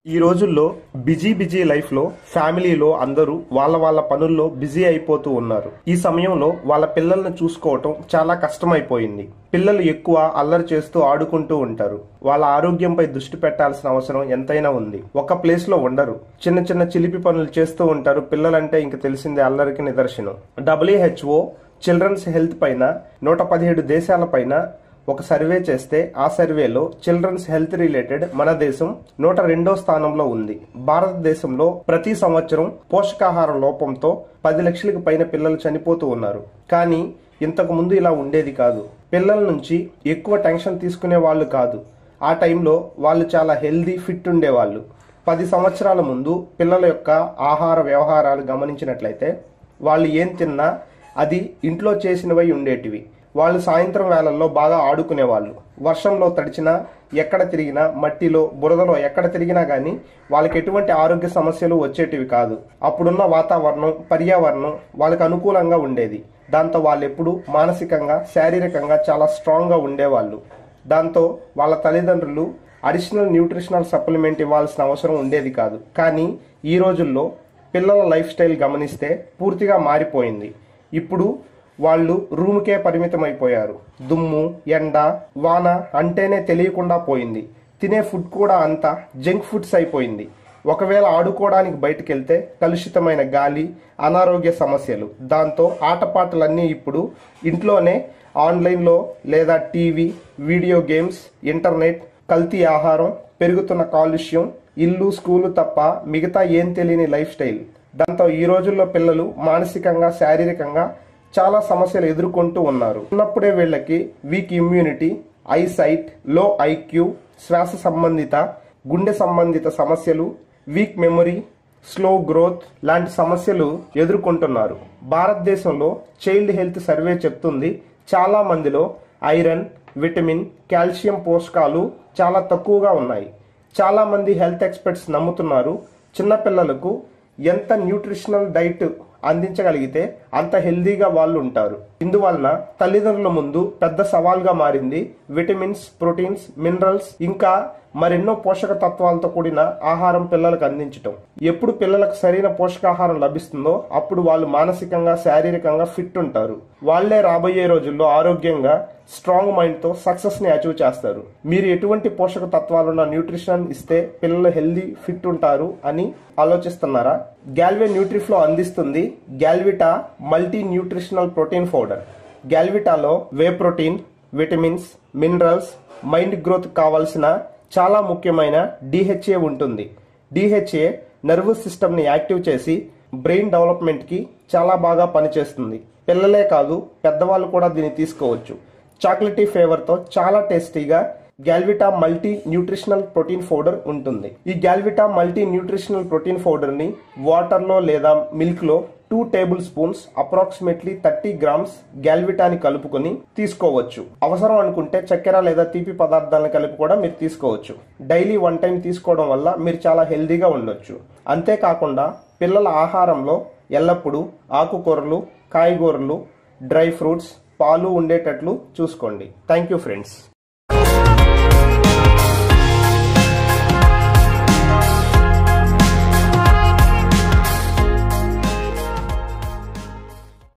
ఈ రోజుల్లో busy busy life లో ఫ్యామిలీలో అందరూ వాళ్ళ వాళ్ళ పనుల్లో బిజీ అయిపోతూ ఉన్నారు ఈ సమయంలో వాళ్ళ పిల్లల్ని చూసుకోవటం చాలా కష్టమైపోయింది పిల్లలు ఎక్కువ అల్లరి చేస్తూ ఆడుకుంటూ ఉంటారు వాళ్ళ ఆరోగ్యంపై దృష్టి పెట్టాల్సిన అవసరం ఎంతైనా ఉంది ఒక ప్లేస్ లో ఉండరు చిన్న చిన్న చిలిపి పనులు చేస్తూ ఉంటారు పిల్లలంటే ఇంక తెలిసిందే అల్లరికి నిదర్శనం డబ్ల్యూహెచ్ఓ చిల్డ్రన్స్ హెల్త్ పైన నూట పదిహేడు దేశాల పైన ఒక సర్వే చేస్తే ఆ సర్వేలో చిల్డ్రన్స్ హెల్త్ రిలేటెడ్ మన దేశం నూట రెండో స్థానంలో ఉంది భారతదేశంలో ప్రతి సంవత్సరం పోషకాహార లోపంతో పది లక్షలకు పైన పిల్లలు చనిపోతూ ఉన్నారు కానీ ఇంతకు ముందు ఇలా ఉండేది కాదు పిల్లల నుంచి ఎక్కువ టెన్షన్ తీసుకునే వాళ్ళు కాదు ఆ టైంలో వాళ్ళు చాలా హెల్దీ ఫిట్ ఉండేవాళ్ళు పది సంవత్సరాల ముందు పిల్లల యొక్క ఆహార వ్యవహారాలు గమనించినట్లయితే వాళ్ళు ఏం తిన్నా అది ఇంట్లో చేసినవై ఉండేటివి వాళ్ళు సాయంత్రం వేళల్లో బాగా ఆడుకునేవాళ్ళు వర్షంలో తడిచినా ఎక్కడ తిరిగినా మట్టిలో బురదలో ఎక్కడ తిరిగినా కానీ వాళ్ళకి ఎటువంటి ఆరోగ్య సమస్యలు వచ్చేటివి కాదు అప్పుడున్న వాతావరణం పర్యావరణం వాళ్ళకి అనుకూలంగా ఉండేది దాంతో వాళ్ళు ఎప్పుడు మానసికంగా శారీరకంగా చాలా స్ట్రాంగ్గా ఉండేవాళ్ళు దాంతో వాళ్ళ తల్లిదండ్రులు అడిషనల్ న్యూట్రిషనల్ సప్లిమెంట్ ఇవ్వాల్సిన అవసరం ఉండేది కాదు కానీ ఈ రోజుల్లో పిల్లల లైఫ్ స్టైల్ గమనిస్తే పూర్తిగా మారిపోయింది ఇప్పుడు వాళ్ళు రూమ్కే పరిమితం అయిపోయారు దుమ్ము ఎండ వాన అంటేనే తెలియకుండా పోయింది తినే ఫుడ్ కూడా అంతా జంక్ ఫుడ్స్ అయిపోయింది ఒకవేళ ఆడుకోవడానికి బయటకు వెళ్తే కలుషితమైన గాలి అనారోగ్య సమస్యలు దాంతో ఆటపాటలన్నీ ఇప్పుడు ఇంట్లోనే ఆన్లైన్లో లేదా టీవీ వీడియో గేమ్స్ ఇంటర్నెట్ కల్తీ ఆహారం పెరుగుతున్న కాలుష్యం ఇల్లు స్కూలు తప్ప మిగతా ఏం తెలియని లైఫ్ స్టైల్ దాంతో ఈ రోజుల్లో పిల్లలు మానసికంగా శారీరకంగా చాలా సమస్యలు ఎదుర్కొంటూ ఉన్నారు ఉన్నప్పుడే వీళ్ళకి వీక్ ఇమ్యూనిటీ ఐసైట్ లో ఐక్యూ శ్వాస సంబంధిత గుండె సంబంధిత సమస్యలు వీక్ మెమరీ స్లో గ్రోత్ లాంటి సమస్యలు ఎదుర్కొంటున్నారు భారతదేశంలో చైల్డ్ హెల్త్ సర్వే చెప్తుంది చాలా మందిలో ఐరన్ విటమిన్ కాల్షియం పోషకాలు చాలా తక్కువగా ఉన్నాయి చాలా మంది హెల్త్ ఎక్స్పర్ట్స్ నమ్ముతున్నారు చిన్నపిల్లలకు ఎంత న్యూట్రిషనల్ డైట్ అందించగలిగితే అంత హెల్దీగా వాళ్ళు ఉంటారు ఇందువలన తల్లిదండ్రుల ముందు పెద్ద సవాల్గా మారింది విటమిన్స్ ప్రోటీన్స్ మినరల్స్ ఇంకా మరెన్నో పోషక తత్వాలతో కూడిన ఆహారం పిల్లలకు అందించటం ఎప్పుడు పిల్లలకు సరైన పోషకాహారం లభిస్తుందో అప్పుడు వాళ్ళు మానసికంగా శారీరకంగా ఫిట్ ఉంటారు వాళ్లే రాబోయే రోజుల్లో ఆరోగ్యంగా స్ట్రాంగ్ మైండ్ తో సక్సెస్ ని అచీవ్ చేస్తారు మీరు ఎటువంటి పోషక తత్వాలున్న న్యూట్రిషన్ ఇస్తే పిల్లలు హెల్దీ ఫిట్ ఉంటారు అని ఆలోచిస్తున్నారా గ్యాల్వే న్యూట్రిఫ్లో అందిస్తుంది Galvita multi nutritional protein powder గ్యాల్విటాలో whey protein vitamins minerals mind growth కావాల్సిన చాలా ముఖ్యమైన డిహెచ్ఏ ఉంటుంది డిహెచ్ఏ నర్వస్ సిస్టమ్ని యాక్టివ్ చేసి బ్రెయిన్ డెవలప్మెంట్కి చాలా బాగా పనిచేస్తుంది పిల్లలే కాదు పెద్దవాళ్ళు కూడా దీన్ని తీసుకోవచ్చు చాక్లెటీ ఫ్లేవర్తో చాలా టేస్టీగా Galvita multi nutritional protein powder ఉంటుంది ఈ గ్యాల్విటా మల్టీ న్యూట్రిషనల్ ప్రోటీన్ పౌడర్ని వాటర్లో లేదా మిల్క్లో two table spoons approximately thirty grams గ్యాల్విటాని కలుపుకొని తీసుకోవచ్చు అవసరం అనుకుంటే చక్కెర లేదా తీపి పదార్థాలను కలిపి కూడా మీరు తీసుకోవచ్చు డైలీ వన్ టైం తీసుకోవడం వల్ల మీరు చాలా హెల్దీగా ఉండొచ్చు అంతేకాకుండా పిల్లల ఆహారంలో ఎల్లప్పుడూ ఆకుకూరలు కాయగూరలు డ్రై ఫ్రూట్స్ పాలు ఉండేటట్లు చూసుకోండి థ్యాంక్ యూ ఫ్రెండ్స్